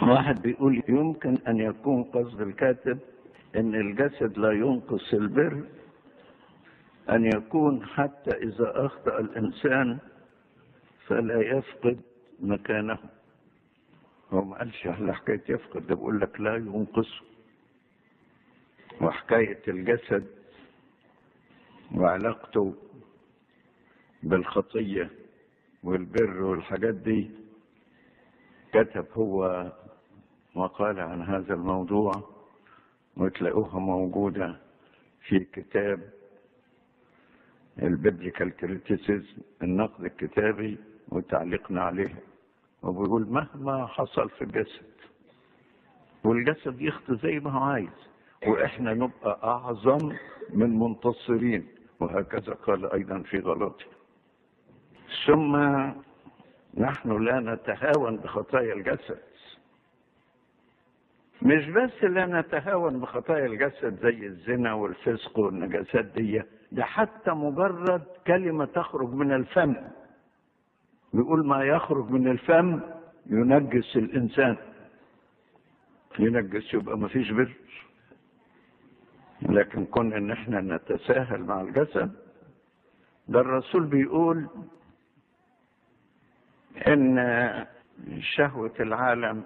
واحد بيقول يمكن أن يكون قصد الكاتب أن الجسد لا ينقص البر أن يكون حتى إذا أخطأ الإنسان فلا يفقد مكانه هو ما قالش على حكاية يفقد ده بيقول لك لا ينقصه وحكاية الجسد وعلاقته بالخطية والبر والحاجات دي كتب هو مقالة عن هذا الموضوع وتلاقوها موجودة في كتاب البيبليكال كريتيسيزم النقد الكتابي وتعليقنا عليه وبيقول مهما حصل في الجسد والجسد يخطي زي ما هو عايز واحنا نبقى اعظم من منتصرين وهكذا قال ايضا في غلطي ثم نحن لا نتهاون بخطايا الجسد مش بس لا نتهاون بخطايا الجسد زي الزنا والفسق والنجاسات دي ده حتى مجرد كلمة تخرج من الفم بيقول ما يخرج من الفم ينجس الإنسان ينجس يبقى ما فيش بر لكن كون ان احنا نتساهل مع الجسد ده الرسول بيقول ان شهوة العالم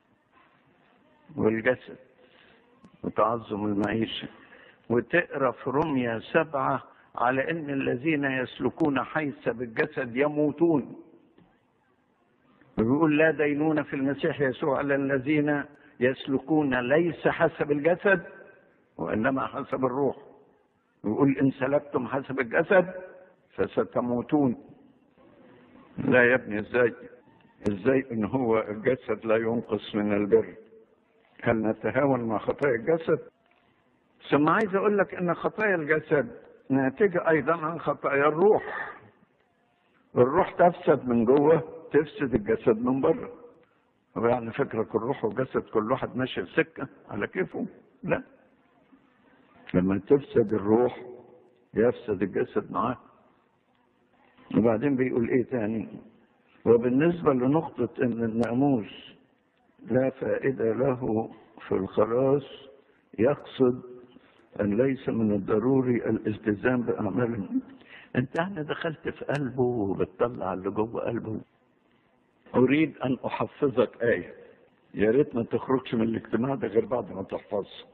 والجسد وتعظم المعيشة وتقرا في رمية سبعة على ان الذين يسلكون حيث بالجسد يموتون بيقول لا دينون في المسيح يسوع على الذين يسلكون ليس حسب الجسد وانما حسب الروح يقول ان سلكتم حسب الجسد فستموتون لا يا ابني ازاي ازاي ان هو الجسد لا ينقص من البر هل نتهاون مع خطايا الجسد ثم عايز اقول لك ان خطايا الجسد ناتجه ايضا عن خطايا الروح الروح تفسد من جوه تفسد الجسد من بره هو يعني فكرك الروح والجسد كل واحد ماشي في سكه على كيفه لا لما تفسد الروح يفسد الجسد معاه وبعدين بيقول ايه تاني وبالنسبة لنقطة ان الناموس لا فائدة له في الخلاص يقصد ان ليس من الضروري الالتزام باعماله انت يعني دخلت في قلبه وبتطلع اللي جوه قلبه اريد ان احفظك ايه يا ريت ما تخرجش من الاجتماع ده غير بعد ما تحفظها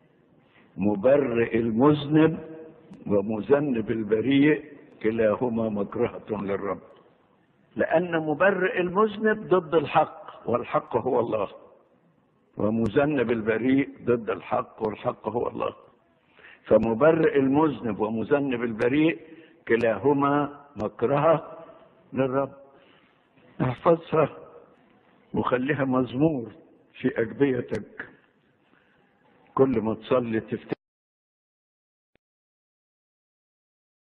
مبرئ المذنب ومذنب البريء كلاهما مكرهة للرب لأن مبرئ المذنب ضد الحق والحق هو الله ومذنب البريء ضد الحق والحق هو الله فمبرئ المذنب ومذنب البريء كلاهما مكرهة للرب احفظها وخليها مزمور في أجبيتك كل ما تصلي تفتكر